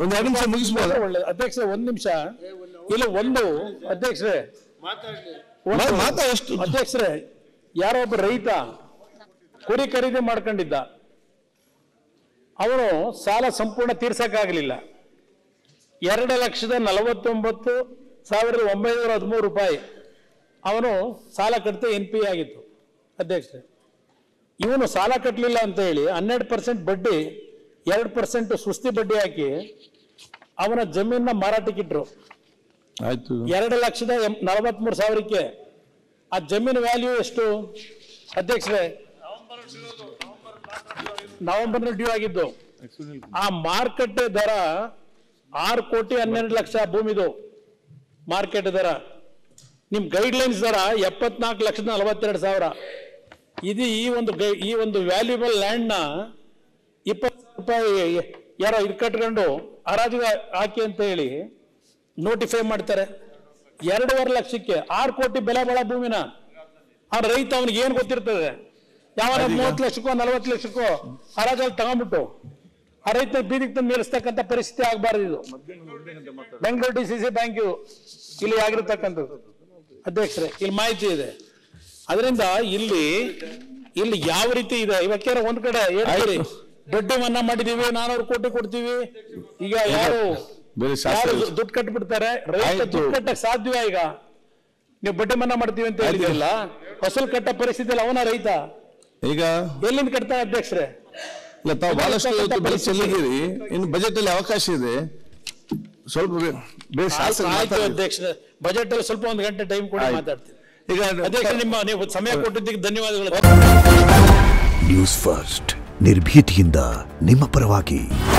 ಒಂದ್ ಎರಡು ನಿಮಿಷ ಮುಗಿಸ್ಬೋದಾ ಒಳ್ಳೆ ಅಧ್ಯಕ್ಷ ಒಂದ್ ನಿಮಿಷ ಇಲ್ಲ ಒಂದು ಅಧ್ಯಕ್ಷರೇ ಒಂದು- ಮಾ- ಮಾತಾ ಎಷ್ಟು? ಅಧ್ಯಕ್ಷರೇ ಯಾರೋ ಒಬ್ಬ ರೈತ ಕುರಿ ಖರೀದಿ ಮಾಡ್ಕೊಂಡಿದ್ದ ಅವನು ಸಾಲ ಸಂಪೂರ್ಣ ತೀರ್ಸಕ್ಕಾಗಲಿಲ್ಲ ಎರಡು ಲಕ್ಷದ ನಲವತ್ತೊಂಬತ್ತು ಸಾವಿರದ ಒಂಬೈನೂರ ಹದಿಮೂರು ರೂಪಾಯಿ ಅವನು ಸಾಲ ಕಟ್ತೆ ಎನ್ ಪಿ ಆಗಿತ್ತು ಅಧ್ಯಕ್ಷರೇ ಇವನು ಸಾಲ ಕಟ್ಟಲಿಲ್ಲ ಅಂತ ಹೇಳಿ ಹನ್ನೆರಡು ಪರ್ಸೆಂಟ್ ಬಡ್ಡಿ ಎರಡು ಪರ್ಸೆಂಟ್ ಸುಸ್ತಿ ಬಡ್ಡಿ ಹಾಕಿ ಅವನ ಜಮೀನ ಮಾರಾಟಕ್ಕಿಟ್ರು ಆಯ್ತು ಎರಡು ಲಕ್ಷದ ಎಂ- ನಲವತ್ಮೂರು ಸಾವಿರಕ್ಕೆ ಆ ಜಮೀನು ವ್ಯಾಲ್ಯೂ ಎಷ್ಟು ಅಧ್ಯಕ್ಷರೇ ನವೆಂಬರ್ ಡ್ಯೂ ಆಗಿದ್ದು ಆ ಮಾರುಕಟ್ಟೆ ದರ ಆರು ಕೋಟಿ ಹನ್ನೆರಡು ಲಕ್ಷ ಭೂಮಿದು ಮಾರ್ಕೆಟ್ ದರ ನಿಮ್ ಗೈಡ್ ಲೈನ್ಸ್ ದರ ಎಪ್ಪತ್ನಾಲ್ಕು ಲಕ್ಷದ ನಲವತ್ತೆರಡು ಸಾವಿರ ಇದು ಈ ಒಂದು ಗೈ- ಈ ಒಂದು ವ್ಯಾಲ್ಯೂಬಲ್ ಲ್ಯಾಂಡ್ ನ ಇಪ್ಪತ್ತು ರೂಪಾಯಿ ಯಾರೋ ಇದು ಕಟ್ಕೊಂಡು ಹರಾಜಿಗೆ ಹಾಕಿ ಅಂತ ಹೇಳಿ ನೋಟಿಫೈ ಮಾಡ್ತಾರೆ ಎರಡೂವರೆ ಲಕ್ಷಕ್ಕೆ ಆರು ಕೋಟಿ ಬೆಲೆ ಬಾಳೋ ಭೂಮಿನ ಆ ರೈತ ಅವನಿಗೆ ಏನ್ ಗೊತ್ತಿರ್ತದೆ ಯಾವ ಮೂವತ್ತು ಲಕ್ಷಕ್ಕೋ ನಲವತ್ತು ಲಕ್ಷಕ್ಕೋ ಹರಾಜಲ್ಲಿ ತಗೊಂಡ್ಬಿಟ್ಟು ಆ ರೈತ ಬೀದಿಗೆ ತಂದು ನಿಲ್ಲಿಸ್ತಕ್ಕಂಥ ಪರಿಸ್ಥಿತಿ ಆಗಬಾರ್ದು ಇದು Bengaluru D C C bank ಇಲ್ಲಿ ಆಗಿರ್ತಕ್ಕಂಥದ್ದು ಅಧ್ಯಕ್ಷರೇ ಇಲ್ಲಿ ಮಾಹಿತಿ ಇದೆ ಅದರಿಂದ ಇಲ್ಲಿ ಇಲ್ಲಿ ಯಾವ ರೀತಿ ಇದೆ ಇವಕ್ಕೆರ ಒಂದ್ ಕಡೆ ಹೇಳ್ತೀರಿ ಬಡ್ಡಿ ಮನ್ನಾ ಮಾಡಿದೀವಿ ನಾನೂರು ಕೋಟಿ ಕೊಡ್ತೀವಿ ಈಗ ಯಾರು ಬೇರೆ ಶಾಸ್ತ್ರ ಯಾರು ದುಡ್ಡು ಕಟ್ಬಿಡ್ತಾರೆ ರೈತ ಆಯ್ತು. ದುಡ್ಡು ಕಟ್ಟಕ್ ಸಾಧ್ಯ ಈಗ ನೀವು ಬಡ್ಡಿ ಮನ್ನಾ ಮಾಡ್ತೀವಿ ಅಂತ ಹೇಳಿದಿರಲ್ಲ ಫಸಲ್ ಕಟ್ಟ ಪರಿಸ್ಥಿತಿ ಅವನ ರೈತ ಈಗ ಎಲ್ಲಿಂದ ಕಟ್ತಾರೆ ಅಧ್ಯಕ್ಷರೇ ಇಲ್ಲ ತಾವು ಬಹಳಷ್ಟು ಇವತ್ತು ಬೆಲೆ ಚೆಲ್ಲಿದ್ದೀರಿ ಇನ್ನು ಬಜೆಟ್ ಅಲ್ಲಿ ಅವಕಾಶ ಇದೆ ಸ್ವಲ್ಪ ಬೇ- ಬೇರೆ ಶಾಸಕ ಆಯ್ತು ಮಾತಾಡಿ. ಅಧ್ಯಕ್ಷರೇ ಬಜೆಟ್ ಅಲ್ಲಿ ಸ್ವಲ್ಪ ಒಂದು ಗಂಟೆ ಟೈಮ್ ಕೊಡಿ ಆಯ್ತು. ಮಾತಾಡ್ತೀನಿ ಈಗ ಅಧ್ಯಕ್ಷ ನಿಮ್ಮ ನೀವು ಸಮಯ ಕೊಟ್ಟಿದ್ದಕ್ಕೆ ಧನ್ಯವಾದಗಳು ನ್ಯೂಸ್ ಫಸ್ಟ್ ನಿರ್ಭೀತಿಯಿಂದ ನಿಮ್ಮ ಪರವಾಗಿ